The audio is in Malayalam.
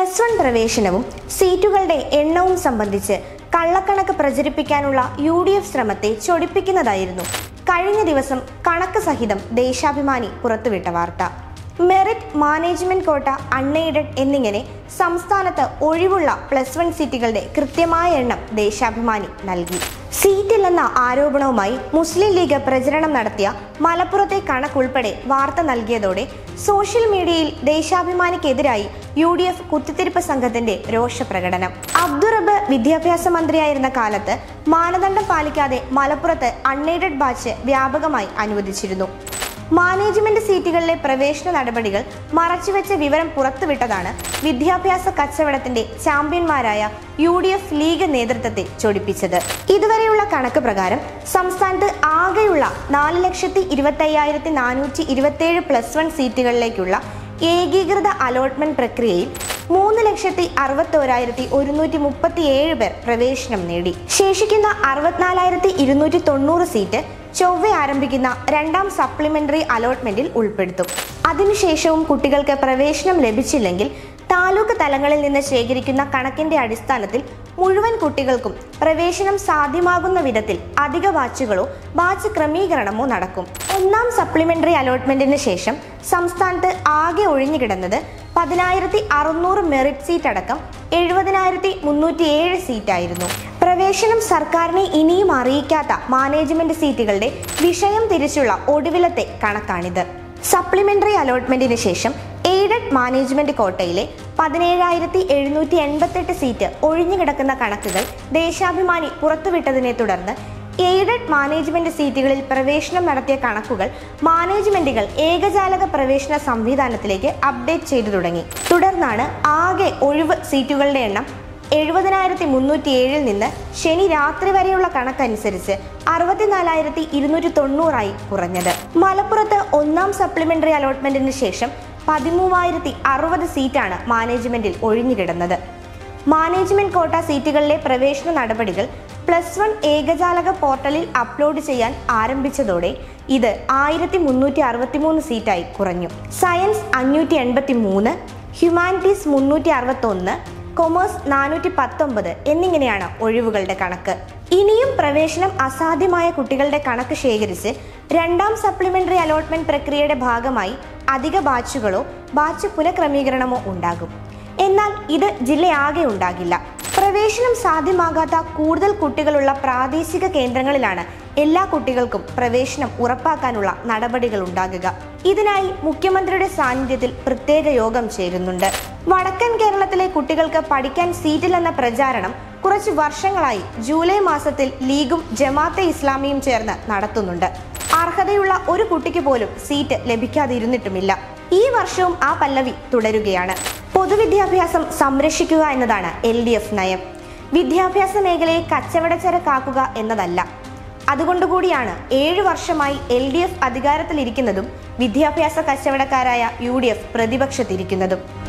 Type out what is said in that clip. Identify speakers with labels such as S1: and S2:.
S1: പ്ലസ് വൺ പ്രവേശനവും സീറ്റുകളുടെ എണ്ണവും സംബന്ധിച്ച് കള്ളക്കണക്ക് പ്രചരിപ്പിക്കാനുള്ള യു ഡി എഫ് ശ്രമത്തെ ചൊടിപ്പിക്കുന്നതായിരുന്നു കഴിഞ്ഞ ദിവസം കണക്ക് സഹിതം ദേശാഭിമാനി പുറത്തുവിട്ട വാർത്ത മെറിറ്റ് മാനേജ്മെന്റ് കോട്ട അൺഎയ്ഡഡ് എന്നിങ്ങനെ സംസ്ഥാനത്ത് ഒഴിവുള്ള പ്ലസ് വൺ സീറ്റുകളുടെ കൃത്യമായ എണ്ണം ദേശാഭിമാനി നൽകി സീറ്റില്ലെന്ന ആരോപണവുമായി മുസ്ലിം ലീഗ് പ്രചരണം നടത്തിയ മലപ്പുറത്തെ കണക്കുൾപ്പെടെ വാർത്ത നൽകിയതോടെ സോഷ്യൽ മീഡിയയിൽ ദേശാഭിമാനിക്കെതിരായി യു ഡി എഫ് കുത്തിത്തിരിപ്പ് സംഘത്തിന്റെ രോഷപ്രകടനം അബ്ദുറബ് വിദ്യാഭ്യാസ മന്ത്രിയായിരുന്ന കാലത്ത് മാനദണ്ഡം പാലിക്കാതെ മലപ്പുറത്ത് അൺഎയ്ഡഡ് ബാച്ച് വ്യാപകമായി അനുവദിച്ചിരുന്നു മാനേജ്മെന്റ് സീറ്റുകളിലെ പ്രവേശന നടപടികൾ മറച്ചുവെച്ച വിവരം പുറത്തുവിട്ടതാണ് വിദ്യാഭ്യാസ കച്ചവടത്തിന്റെ ചാമ്പ്യന്മാരായ യു ഡി എഫ് ലീഗ് നേതൃത്വത്തെ ചൊടിപ്പിച്ചത് ഇതുവരെയുള്ള കണക്ക് പ്രകാരം സംസ്ഥാനത്ത് ആകെയുള്ള നാല് ലക്ഷത്തി ഇരുപത്തി അയ്യായിരത്തി നാനൂറ്റി ഇരുപത്തിയേഴ് പ്ലസ് വൺ സീറ്റുകളിലേക്കുള്ള ഏകീകൃത അലോട്ട്മെന്റ് പ്രക്രിയയിൽ മൂന്ന് ലക്ഷത്തി അറുപത്തോരായിരത്തി ഒരുന്നൂറ്റി മുപ്പത്തി ഏഴ് പേർ പ്രവേശനം നേടി ശേഷിക്കുന്ന അറുപത്തിനാലായിരത്തി ഇരുന്നൂറ്റി തൊണ്ണൂറ് സീറ്റ് ചൊവ്വ ആരംഭിക്കുന്ന രണ്ടാം സപ്ലിമെന്ററി അലോട്ട്മെന്റിൽ ഉൾപ്പെടുത്തും അതിനുശേഷവും കുട്ടികൾക്ക് പ്രവേശനം ലഭിച്ചില്ലെങ്കിൽ താലൂക്ക് തലങ്ങളിൽ നിന്ന് ശേഖരിക്കുന്ന കണക്കിന്റെ അടിസ്ഥാനത്തിൽ മുഴുവൻ കുട്ടികൾക്കും പ്രവേശനം സാധ്യമാകുന്ന വിധത്തിൽ അധിക ബാച്ചുകളോ ബാച്ച് ക്രമീകരണമോ നടക്കും ഒന്നാം സപ്ലിമെന്ററി അലോട്ട്മെന്റിന് ശേഷം സംസ്ഥാനത്ത് ആകെ ഒഴിഞ്ഞുകിടന്നത് പതിനായിരത്തി അറുന്നൂറ് മെറിറ്റ് സീറ്റ് അടക്കം എഴുപതിനായിരത്തി മുന്നൂറ്റി ഏഴ് സീറ്റായിരുന്നു പ്രവേശനം സർക്കാരിനെ ഇനിയും അറിയിക്കാത്ത മാനേജ്മെന്റ് സീറ്റുകളുടെ വിഷയം തിരിച്ചുള്ള ഒടുവിലത്തെ കണക്കാണിത് സപ്ലിമെന്ററി അലോട്ട്മെന്റിന് ശേഷം എയ്ഡഡ് മാനേജ്മെന്റ് കോട്ടയിലെ പതിനേഴായിരത്തി എഴുന്നൂറ്റി എൺപത്തെട്ട് സീറ്റ് ഒഴിഞ്ഞുകിടക്കുന്ന കണക്കുകൾ ദേശാഭിമാനി പുറത്തുവിട്ടതിനെ തുടർന്ന് എയ്ഡഡ് മാനേജ്മെന്റ് സീറ്റുകളിൽ പ്രവേശനം നടത്തിയ കണക്കുകൾ മാനേജ്മെന്റുകൾ ഏകജാലക പ്രവേശന സംവിധാനത്തിലേക്ക് അപ്ഡേറ്റ് ചെയ്തു തുടങ്ങി തുടർന്നാണ് ആകെ ഒഴിവ് സീറ്റുകളുടെ എണ്ണം എഴുപതിനായിരത്തി മുന്നൂറ്റി ഏഴിൽ നിന്ന് ശനി രാത്രി വരെയുള്ള കണക്കനുസരിച്ച് അറുപത്തിനാലായിരത്തി ഇരുന്നൂറ്റി തൊണ്ണൂറായി കുറഞ്ഞത് മലപ്പുറത്ത് ഒന്നാം സപ്ലിമെന്ററി അലോട്ട്മെന്റിന് ശേഷം പതിമൂവായിരത്തി അറുപത് സീറ്റാണ് മാനേജ്മെന്റിൽ ഒഴിഞ്ഞുകിടന്നത് മാനേജ്മെന്റ് കോട്ട സീറ്റുകളിലെ പ്രവേശന നടപടികൾ പ്ലസ് വൺ ഏകജാലക പോർട്ടലിൽ അപ്ലോഡ് ചെയ്യാൻ ആരംഭിച്ചതോടെ ഇത് ആയിരത്തി മുന്നൂറ്റി അറുപത്തിമൂന്ന് സീറ്റായി കുറഞ്ഞു സയൻസ് അഞ്ഞൂറ്റി എൺപത്തി മൂന്ന് ഹ്യൂമാനിറ്റീസ് മുന്നൂറ്റി അറുപത്തൊന്ന് കൊമേഴ്സ് നാനൂറ്റി പത്തൊമ്പത് എന്നിങ്ങനെയാണ് ഒഴിവുകളുടെ കണക്ക് ഇനിയും പ്രവേശനം അസാധ്യമായ കുട്ടികളുടെ കണക്ക് ശേഖരിച്ച് രണ്ടാം സപ്ലിമെന്ററി അലോട്ട്മെന്റ് പ്രക്രിയയുടെ ഭാഗമായി അധിക ബാച്ചുകളോ ബാച്ച് പുനഃക്രമീകരണമോ ഉണ്ടാകും എന്നാൽ ഇത് ജില്ലയാകെ ഉണ്ടാകില്ല പ്രവേശനം സാധ്യമാകാത്ത കൂടുതൽ കുട്ടികളുള്ള പ്രാദേശിക കേന്ദ്രങ്ങളിലാണ് എല്ലാ കുട്ടികൾക്കും പ്രവേശനം ഉറപ്പാക്കാനുള്ള നടപടികൾ ഉണ്ടാകുക ഇതിനായി മുഖ്യമന്ത്രിയുടെ സാന്നിധ്യത്തിൽ പ്രത്യേക യോഗം ചേരുന്നുണ്ട് വടക്കൻ കേരളത്തിലെ കുട്ടികൾക്ക് പഠിക്കാൻ സീറ്റില്ലെന്ന പ്രചാരണം കുറച്ച് വർഷങ്ങളായി ജൂലൈ മാസത്തിൽ ലീഗും ജമാഅത്തെ ഇസ്ലാമിയും ചേർന്ന് നടത്തുന്നുണ്ട് അർഹതയുള്ള ഒരു കുട്ടിക്ക് പോലും സീറ്റ് ലഭിക്കാതിരുന്നിട്ടുമില്ല ഈ വർഷവും ആ പല്ലവി തുടരുകയാണ് പൊതുവിദ്യാഭ്യാസം സംരക്ഷിക്കുക എന്നതാണ് എൽ ഡി എഫ് നയം വിദ്യാഭ്യാസ മേഖലയെ കച്ചവടച്ചരക്കാക്കുക എന്നതല്ല അതുകൊണ്ടുകൂടിയാണ് ഏഴു വർഷമായി എൽ ഡി എഫ് അധികാരത്തിലിരിക്കുന്നതും വിദ്യാഭ്യാസ കച്ചവടക്കാരായ യു ഡി എഫ് പ്രതിപക്ഷത്തിരിക്കുന്നതും